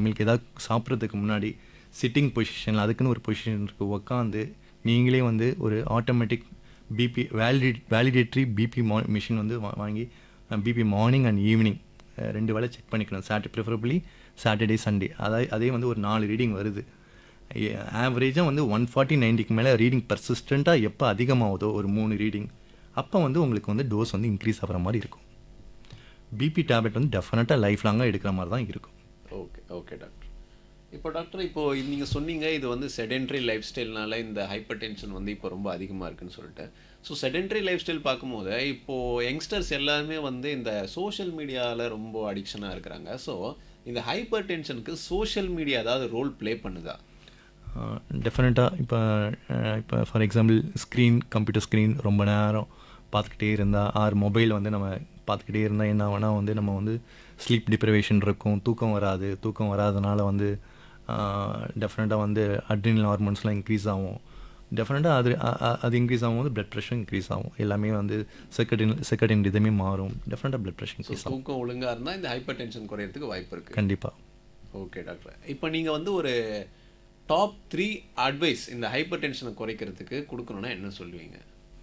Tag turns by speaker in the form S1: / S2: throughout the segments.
S1: உங்களுக்கு ஏதாவது சாப்பிட்றதுக்கு முன்னாடி சிட்டிங் பொசிஷனில் அதுக்குன்னு ஒரு பொசிஷன் இருக்குது உட்காந்து நீங்களே வந்து ஒரு ஆட்டோமேட்டிக் பிபி வேலிடேட் வேலிடேட்ரி பிபி மா மிஷின் வந்து வா- வாங்கி பிபி மார்னிங் அண்ட் ஈவினிங் ரெண்டு வேளை செக் பண்ணிக்கணும் சாட்டர் ப்ரிஃபரபிளி சாட்டர்டே சண்டே அதாவது அதே வந்து ஒரு நாலு ரீடிங் வருது ஆவரேஜாக வந்து ஒன் ஃபார்ட்டி நைன்ட்டிக்கு மேலே ரீடிங் பர்சிஸ்டண்ட்டாக எப்போ அதிகமாகுதோ ஒரு மூணு ரீடிங் அப்போ வந்து உங்களுக்கு வந்து டோஸ் வந்து இன்க்ரீஸ் ஆகிற மாதிரி இருக்கும் பிபி டேப்லெட் வந்து டெஃபினட்டாக லைஃப் லாங்காக எடுக்கிற மாதிரி தான் இருக்கும்
S2: ஓகே ஓகே டாக்டர் இப்போ டாக்டர் இப்போ நீங்கள் சொன்னீங்க இது வந்து செடென்ட்ரி லைஃப் ஸ்டைல்னால இந்த ஹைப்பர் டென்ஷன் வந்து இப்போ ரொம்ப அதிகமாக இருக்குன்னு சொல்லிட்டு ஸோ செடென்ட்ரி லைஃப் ஸ்டைல் பார்க்கும்போது இப்போது யங்ஸ்டர்ஸ் எல்லாருமே வந்து இந்த சோஷியல் மீடியாவில் ரொம்ப அடிக்ஷனாக இருக்கிறாங்க ஸோ இந்த ஹைப்பர் டென்ஷனுக்கு சோஷியல் மீடியா ஏதாவது ரோல் ப்ளே பண்ணுதா
S1: டெஃபினட்டாக இப்போ இப்போ for example screen computer screen ரொம்ப நேரம் பார்த்துக்கிட்டே இருந்தால் ஆர் மொபைல் வந்து நம்ம பார்த்துக்கிட்டே இருந்தால் என்ன ஆகும்னா வந்து நம்ம வந்து ஸ்லீப் டிப்ரவேஷன் இருக்கும் தூக்கம் வராது தூக்கம் வராதனால வந்து டெஃபினட்டாக வந்து அட்ரினல் ஹார்மோன்ஸ்லாம் இன்க்ரீஸ் ஆகும் டெஃபினட்டாக அது அ- அ- அது இன்க்ரீஸ் ஆகும்போது பிளட் ப்ரெஷர் இன்க்ரீஸ் ஆகும் எல்லாமே வந்து செக்கடின் செக்கடின் இதுமே மாறும் டெஃபினட்டாக பிளட் ப்ரெஷர்
S2: ஸோ
S1: இன்க்ரீஸ் ஆகும்
S2: தூக்கம் ஒழுங்காக இருந்தால் இந்த ஹைப்பர் டென்ஷன் குறையறதுக்கு வாய்ப்பு இருக்குது
S1: கண்டிப்பாக
S2: ஓகே டாக்டர் இப்போ நீங்கள் வந்து ஒரு டாப் த்ரீ அட்வைஸ் இந்த ஹைப்பர் டென்ஷனை குறைக்கிறதுக்கு கொடுக்கணும்னா என்ன சொல்லுவீங்க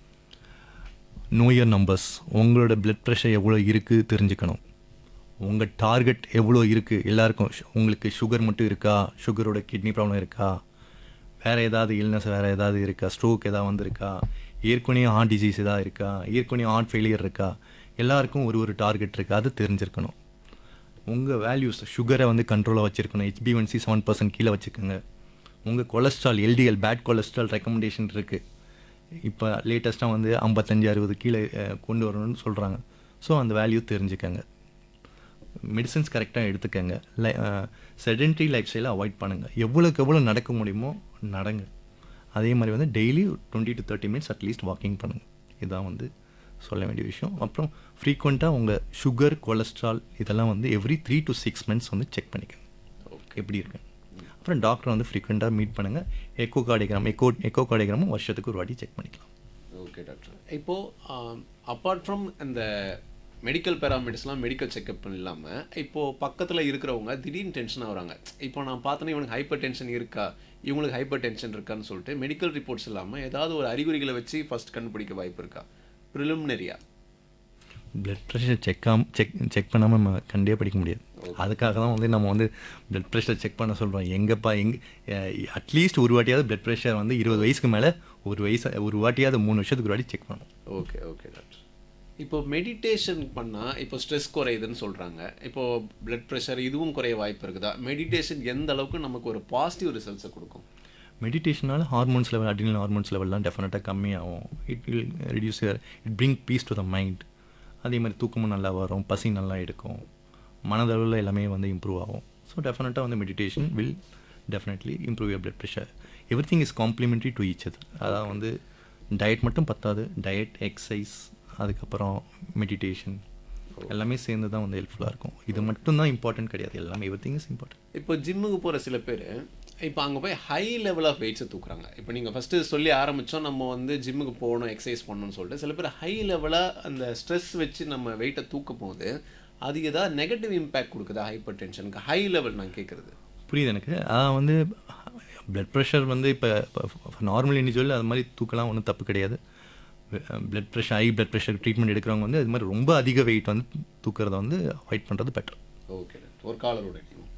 S1: நோயர் நம்பர்ஸ் உங்களோட பிளட் ப்ரெஷர் எவ்வளோ இருக்குது தெரிஞ்சுக்கணும் உங்கள் டார்கெட் எவ்வளோ இருக்குது எல்லாருக்கும் ஷு- உங்களுக்கு சுகர் மட்டும் இருக்கா சுகரோட கிட்னி ப்ராப்ளம் இருக்கா வேறு ஏதாவது இல்னஸ் வேறு ஏதாவது இருக்கா ஸ்ட்ரோக் ஏதாவது வந்திருக்கா ஏற்கனவே ஹார்ட் டிசீஸ் ஏதாவது இருக்கா ஏற்கனவே ஹார்ட் ஃபெயிலியர் இருக்கா எல்லாருக்கும் ஒரு ஒரு டார்கெட் இருக்குது அது தெரிஞ்சிருக்கணும் உங்கள் வேல்யூஸ் சுகரை வந்து கண்ட்ரோலாக வச்சுருக்கணும் ஹெச்பிஒன்சி செவன் பர்சன்ட் கீழே வச்சுக்கோங்க உங்கள் cholesterol LDL bad cholesterol recommendation இருக்குது இப்போ லேட்டஸ்ட்டாக வந்து ஐம்பத்தஞ்சு அறுபது கீழே அஹ், கொண்டு வரணும்னு சொல்கிறாங்க ஸோ அந்த வேல்யூ தெரிஞ்சுக்கங்க மெடிசன்ஸ் கரெக்டாக எடுத்துக்கங்க லை செடென்ட்ரி லைஃப் ஸ்டைலை அவாய்ட் பண்ணுங்கள் எவ்வளோக்கு எவ்வளோ நடக்க முடியுமோ நடங்க அதே மாதிரி வந்து daily twenty to thirty minutes at least walking பண்ணுங்கள் இதுதான் வந்து சொல்ல வேண்டிய விஷயம் அப்புறம் ஃப்ரீக்வெண்ட்டாக உங்கள் சுகர் கொலஸ்ட்ரால் இதெல்லாம் வந்து every three to six months வந்து செக் பண்ணிக்கோங்க எப்படி இருக்கு அப்புறம் டாக்டர் வந்து ஃப்ரீக்வெண்ட்டாக மீட் பண்ணுங்கள் எக்கோ கார்டிகிராம் எக்கோ எக்கோ கார்டிகிராமும் வருஷத்துக்கு ஒரு வாட்டி செக் பண்ணிக்கலாம்
S2: ஓகே டாக்டர் இப்போது அப்பார்ட் ஃப்ரம் இந்த மெடிக்கல் பேராமீட்டர்ஸ்லாம் மெடிக்கல் செக்அப் இல்லாமல் இப்போது பக்கத்தில் இருக்கிறவங்க திடீர்னு டென்ஷன் ஆகுறாங்க இப்போ நான் பார்த்தேன்னா இவனுக்கு ஹைப்பர் டென்ஷன் இருக்கா இவங்களுக்கு ஹைப்பர் டென்ஷன் இருக்கான்னு சொல்லிட்டு மெடிக்கல் ரிப்போர்ட்ஸ் இல்லாமல் ஏதாவது ஒரு அறிகுறிகளை வச்சு ஃபர்ஸ்ட் கண்டுபிடிக்க வாய்ப்பு இருக்கா ப்ரிலிமினரியா
S1: பிளட் ப்ரெஷர் செக்காம செக் செக் பண்ணாமல் நம்ம கண்டே படிக்க முடியாது அதுக்காக தான் வந்து நம்ம வந்து பிளட் ப்ரெஷர் செக் பண்ண சொல்கிறோம் எங்கப்பா எங்க அட்லீஸ்ட் ஒரு வாட்டியாவது பிளட் ப்ரெஷர் வந்து இருபது வயசுக்கு மேலே ஒரு வயசு ஒரு வாட்டியாவது மூணு வருஷத்துக்கு ஒரு வாட்டி செக் பண்ணணும்
S2: ஓகே ஓகே டாக்டர் இப்போ மெடிடேஷன் பண்ணால் இப்போ ஸ்ட்ரெஸ் குறையுதுன்னு சொல்கிறாங்க இப்போ பிளட் ப்ரெஷர் இதுவும் குறைய வாய்ப்பு இருக்குதா மெடிடேஷன் எந்த அளவுக்கு நமக்கு ஒரு பாசிட்டிவ் ரிசல்ட்ஸை கொடுக்கும்
S1: மெடிடேஷனால் ஹார்மோன்ஸ் லெவல் அட்ரினல் ஹார்மோன்ஸ் லெவல்லாம் டெஃபினட்டாக கம்மியாகும் it will reduce your it bring peace to the mind அதே மாதிரி தூக்கமும் நல்லா வரும் பசி நல்லா எடுக்கும் மனதளவில் எல்லாமே வந்து இம்ப்ரூவ் ஆகும் ஸோ டெஃபினட்டாக வந்து meditation will definitely improve your blood pressure everything is complementary to each அது அதாவது வந்து டயட் மட்டும் பத்தாது டயட் எக்ஸசைஸ் அதுக்கப்புறம் மெடிடேஷன் எல்லாமே சேர்ந்து தான் வந்து ஹெல்ப்ஃபுல்லாக இருக்கும் இது மட்டும் தான் இம்பார்ட்டன்ட் கிடையாது எல்லாமே எவ்ரி திங் இஸ் இம்பார்ட்டன்ட்
S2: இப்போ ஜிம்முக்கு போகிற சில பேர் இப்போ அங்கே போய் ஹை லெவல் ஆஃப் வெயிட்ஸை தூக்குறாங்க இப்போ நீங்கள் ஃபஸ்ட்டு சொல்லி ஆரம்பித்தோம் நம்ம வந்து ஜிம்முக்கு போகணும் எக்ஸசைஸ் பண்ணணும்னு சொல்லிட்டு சில பேர் ஹை லெவலாக அந்த ஸ்ட்ரெஸ் வச்சு நம்ம வெயிட்டை தூக்கும் போது அது ஏதாவது நெகட்டிவ் இம்பேக்ட் கொடுக்குதா ஹைப்பர் டென்ஷனுக்கு ஹை லெவல் நான் கேட்குறது
S1: புரியுது எனக்கு அதான் வந்து பிளட் ப்ரெஷர் வந்து இப்போ நார்மல் இண்டிவிஜுவல் அது மாதிரி தூக்கலாம் ஒன்றும் தப்பு கிடையாது blood pressure high blood pressure treatment எடுக்கிறவங்க வந்து அது மாதிரி ரொம்ப அதிக வெயிட் வந்து தூக்கிறத வந்து அவாய்ட் பண்ணுறது பெட்டர்
S2: ஓகே ஒரு காலரோட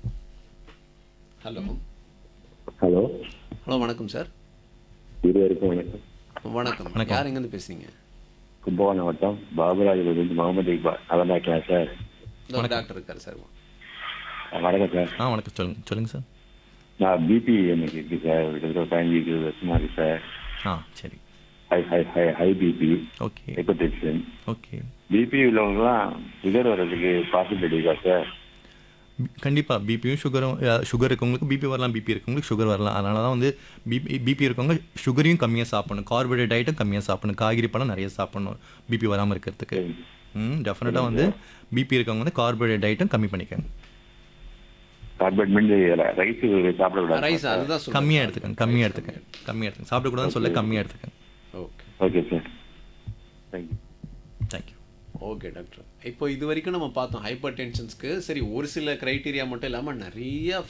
S2: ஹலோ
S3: ஹலோ
S2: ஹலோ வணக்கம் சார்
S3: இருவருக்கும் வணக்கம்
S2: வணக்கம்
S1: வணக்கம்.
S2: யார் எங்கேருந்து பேசுறீங்க
S3: கும்பகோணம் வட்டம் பாபுராஜிலிருந்து முகமது இக்பால் நல்லா இருக்கலாம் சார்
S2: இந்த டாக்டர் இருக்கார் சார்
S3: வணக்கம் சார்
S1: ஆ வணக்கம் சொல்லுங்கள் சொல்லுங்கள் சார்
S3: நான் பிபி எனக்கு இருக்கு சார் கிட்டத்தட்ட பதினஞ்சு இருபது வருஷமா இருக்கு சார்
S1: ஆ சரி
S3: high high high high BP
S1: okay
S3: hypertension
S1: okay
S3: BP உள்ளவங்கலாம் சுகர் வர்றதுக்கு பாசிபிலிட்டி இருக்கா சார்
S1: கண்டிப்பாக பிபியும் சுகரும் சுகர் இருக்கவங்களுக்கு பிபி வரலாம் பிபி இருக்கவங்களுக்கு சுகர் வரலாம் அதனால தான் வந்து பிபி பிபி இருக்கவங்க சுகரையும் கம்மியாக சாப்பிடணும் கார்போஹைட்ரேட் ஐட்டம் கம்மியாக சாப்பிடணும் காய்கறி பழம் நிறைய சாப்பிடணும் பிபி வராமல் இருக்கிறதுக்கு ம் டெஃபினட்டாக வந்து பிபி இருக்கவங்க வந்து கார்போஹைட்ரேட் ஐட்டம் கம்மி பண்ணிக்கோங்க
S3: கார்பரேட் மீன் ரைஸ் சாப்பிடக்கூடாது
S2: ரைஸ் அதுதான் சொல்றேன்.
S1: கம்மியாக எடுத்துக்கங்க கம்மியாக எடுத்துக்கங்க கம்மியாக எடுத்துக்கங்க சாப்பிடக்கூடாதுன்னு சொல்ல கம்மியாக எடுத்துக்கங்க
S2: okay
S3: okay sir thank you
S1: thank you
S2: okay doctor இப்போ இது வரைக்கும் நம்ம பார்த்தோம் ஹைப்பர் டென்ஷன்ஸ்க்கு சரி ஒரு சில க்ரைட்டீரியா மட்டும் இல்லாமல் நிறைய